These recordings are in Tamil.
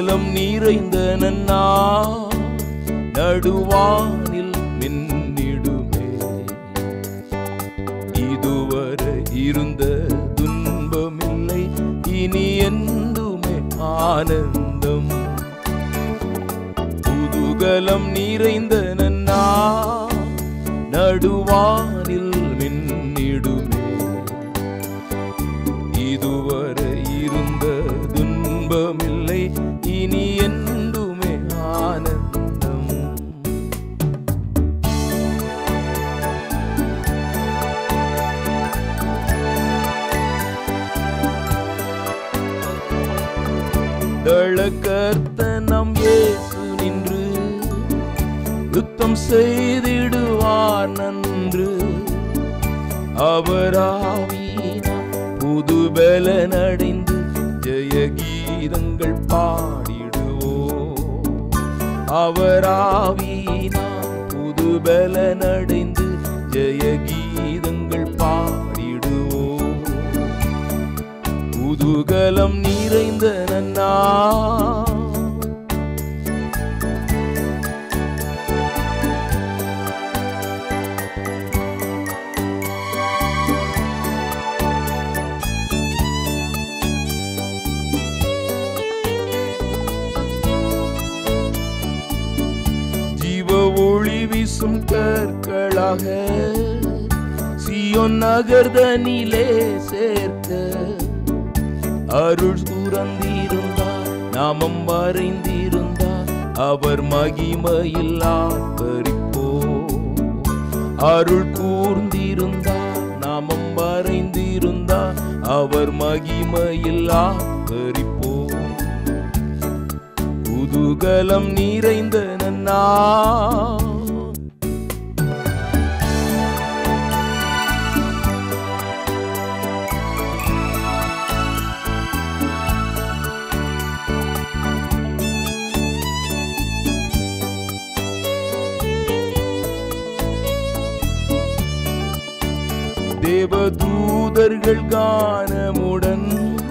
குதூகலம் நிறைந்த நன்னா நடுவானில் மின்னிடுமே இதுவரை இருந்த துன்பமில்லை இனி என்றுமே ஆனந்தம் குதூகலம் நிறைந்த நன்னா நடுவானில் மின்னிடுமே இதுவரை இருந்த துன்பமில்லை இனி என்றுமே ஆனந்தம் தளக்கர்த்த நம் இயேசு நின்று யுத்தம் செய்திடுவார் நன்று அவராவீனா புது பலனடைந்து ஜெய கீதங்கள் பாடிடுவோ அவராவீனா புது பலனடைந்து ஜெய கீதங்கள் பாடிடுவோ குதூகலம் நிறைந்த நன்னா ஜீவ ஒளி வீசும் கற்களாக சியோன் நகர்தனிலே சேர்க்க அருள் சுரந்திருந்தார் நாமம் வரைந்திருந்தார் அவர் மகிமையில் ஆர்ப்பரிப்போ அருள் கூர்ந்திருந்தார் நாமம் வரைந்திருந்தார் அவர் மகிமையில் ஆர்ப்பரிப்போ குதூகலம் நிறைந்த நன்னா தேவதூதர்கள் கானமுடன்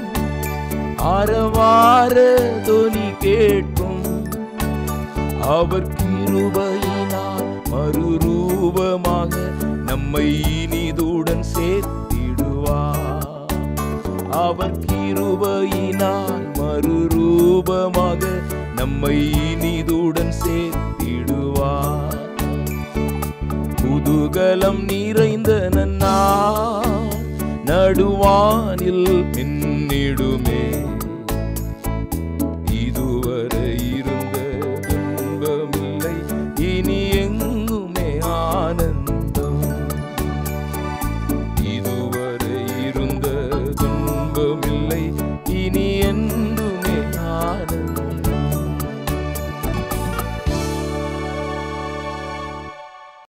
ஆரவார தொனி கேட்கும் அவர் கிருபையினால் மறுரூபமாக நம்மை இனிதுடன் சேர்த்திடுவார் அவர் கிருபையினால் மறுரூபமாக நம்மை இனிதுடன் சேர்த்திடுவார் குதூகலம் நிறைந்த நன்னா நடுவானில் மின்